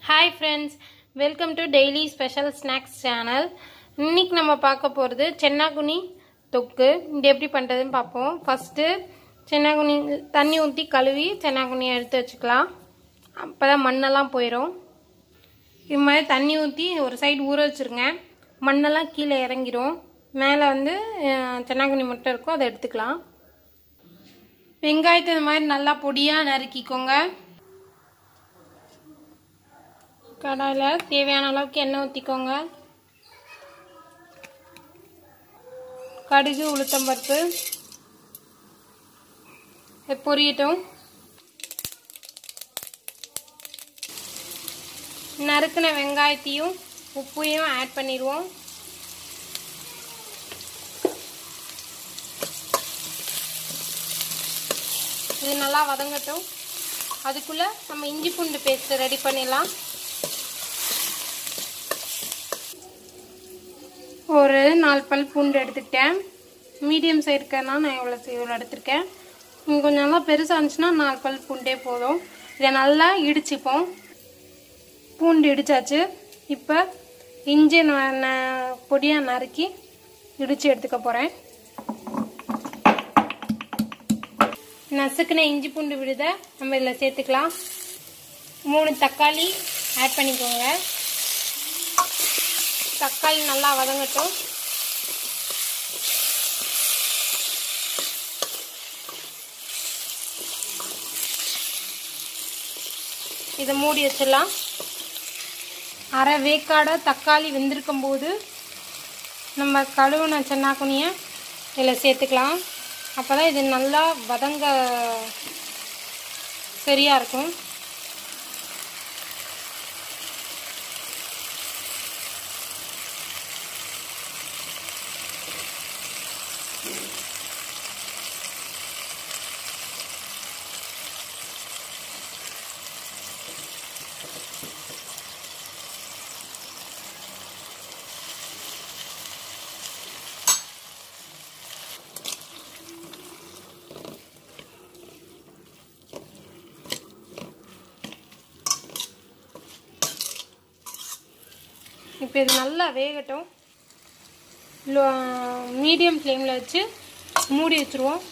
hi friends welcome to daily special snacks channel இன்னைக்கு நம்ம பார்க்க போகிறது சென்னாகுனி தொக்கு இது எப்படி பண்ணுறதுன்னு பார்ப்போம் ஃபஸ்ட்டு சென்னாகுனி தண்ணி ஊற்றி கழுவி சென்னாகுனியை எடுத்து வச்சுக்கலாம் அப்போ தான் மண்ணெல்லாம் போயிடும் இது மாதிரி தண்ணி ஊற்றி ஒரு சைடு ஊற வச்சுருங்க மண்ணெல்லாம் கீழே இறங்கிடும் மேலே வந்து அஹ், சென்னாகுனி முட்டை இருக்கும் அதை எடுத்துக்கலாம் வெங்காயத்தை இந்த மாதிரி நல்லா பொடியாக நறுக்கிக்கோங்க கடாயில் தேவையான அளவுக்கு எண்ணெய் ஊற்றிக்கோங்க கடுகு உளுத்தம்பருப்பு இது பொரியட்டும் நறுக்கின வெங்காயத்தையும் உப்பையும் ஆட் பண்ணிடுவோம் இது நல்லா வதங்கட்டும் அதுக்குள்ளே நம்ம இஞ்சி பூண்டு பேஸ்ட் ரெடி பண்ணிடலாம் ஒரு நாலு பல் பூண்டு எடுத்துக்கிட்டேன் மீடியம் சைடுக்குனா நான் இவ்வளோ இவ்வளோ எடுத்திருக்கேன் நீங்கள் கொஞ்சம் நல்லா பெருசாக இருந்துச்சுன்னா நாலு பல் பூண்டே போதும் இதை நல்லா இடிச்சுப்போம் பூண்டு இடிச்சாச்சு இப்போ இஞ்சி நான் பொடியாக நறுக்கி இடித்து எடுத்துக்க போகிறேன் நசுக்குன இஞ்சி பூண்டு விழுத நம்ம இதில் சேர்த்துக்கலாம் மூணு தக்காளி ஆட் பண்ணிக்கோங்க தக்காளி நல்லா வதங்கட்டும் இதை மூடி வச்சிடலாம் அரை வேக்காட தக்காளி வெந்திருக்கும் போது நம்ம கழுவுன சென்னாக்குனியை இதில் சேர்த்துக்கலாம் அப்போ தான் இது நல்லா வதங்க சரியாக இருக்கும் இப்போ இது நல்லா வேகட்டும் மீடியம் ஃப்ளேமில் வச்சு மூடி வச்சுருவோம்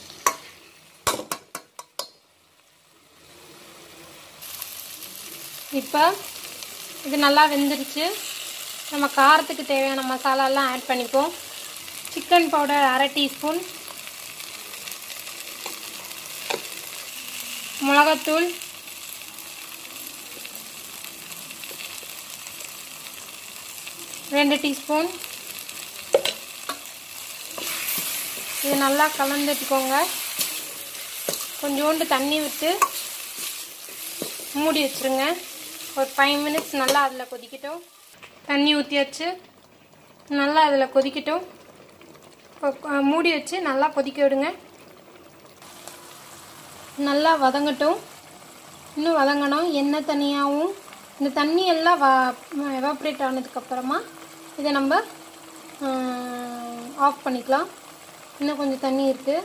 இப்போ இது நல்லா வெந்துருச்சு நம்ம காரத்துக்கு தேவையான மசாலாலாம் ஆட் பண்ணிப்போம் சிக்கன் பவுடர் அரை டீஸ்பூன் மிளகாத்தூள் ரெண்டு டீஸ்பூன் இது நல்லா கலந்துட்டுக்கோங்க கொஞ்சோண்டு தண்ணி விட்டு மூடி வச்சுருங்க ஒரு ஃபைவ் மினிட்ஸ் நல்லா அதில் கொதிக்கட்டும் தண்ணி ஊற்றியாச்சு நல்லா அதில் கொதிக்கட்டும் இப்போ மூடி வச்சு நல்லா கொதிக்க விடுங்க நல்லா வதங்கட்டும் இன்னும் வதங்கணும் எண்ணெய் தனியாகவும் இந்த தண்ணி எல்லாம் வ எவாப்ரேட் ஆனதுக்கப்புறமா இதை நம்ம ஆஃப் பண்ணிக்கலாம் இன்னும் கொஞ்சம் தண்ணி இருக்குது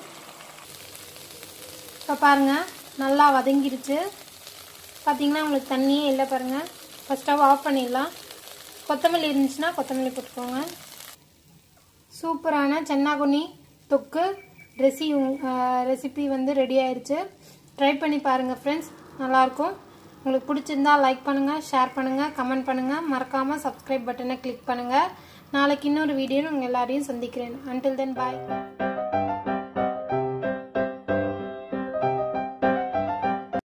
இப்போ பாருங்கள் நல்லா வதங்கிருச்சு பார்த்தீங்கன்னா உங்களுக்கு தண்ணியே இல்லை பாருங்கள் ஃபஸ்ட் ஸ்டவ் ஆஃப் பண்ணிடலாம் கொத்தமல்லி இருந்துச்சுன்னா கொத்தமல்லி போட்டுக்கோங்க சூப்பரான சென்னாகுனி தொக்கு ரெசி ரெசிபி வந்து ரெடி ஆயிடுச்சு ட்ரை பண்ணி பாருங்கள் ஃப்ரெண்ட்ஸ் நல்லாயிருக்கும் உங்களுக்கு பிடிச்சிருந்தா லைக் பண்ணுங்கள் ஷேர் பண்ணுங்கள் கமெண்ட் பண்ணுங்கள் மறக்காமல் சப்ஸ்கிரைப் பட்டனை கிளிக் பண்ணுங்கள் நாளைக்கு இன்னொரு வீடியோ உங்கள் எல்லாரையும் சந்திக்கிறேன் அன்டில் தென் பாய்